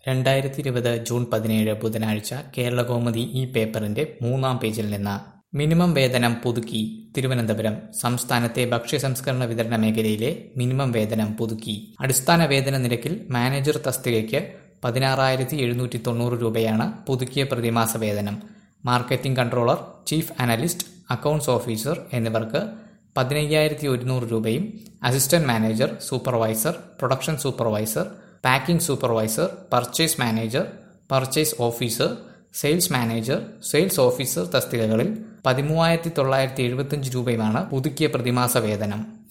രണ്ടായിരത്തി ഇരുപത് ജൂൺ പതിനേഴ് ബുധനാഴ്ച കേരളകൗമുദി ഈ പേപ്പറിന്റെ മൂന്നാം പേജിൽ നിന്ന് മിനിമം വേതനം പുതുക്കി തിരുവനന്തപുരം സംസ്ഥാനത്തെ ഭക്ഷ്യസംസ്കരണ വിതരണ മേഖലയിലെ മിനിമം വേതനം പുതുക്കി അടിസ്ഥാന വേതന നിരക്കിൽ മാനേജർ തസ്തികയ്ക്ക് പതിനാറായിരത്തി എഴുന്നൂറ്റി തൊണ്ണൂറ് രൂപയാണ് പുതുക്കിയ പ്രതിമാസ വേതനം marketing controller chief analyst accounts officer എന്നിവർക്ക് പതിനയ്യായിരത്തി ഒരുന്നൂറ് രൂപയും assistant manager supervisor production supervisor packing supervisor purchase manager purchase officer sales manager sales officer തസ്തികകളിൽ പതിമൂവായിരത്തി തൊള്ളായിരത്തി എഴുപത്തിയഞ്ച് രൂപയുമാണ് പുതുക്കിയ പ്രതിമാസ വേതനം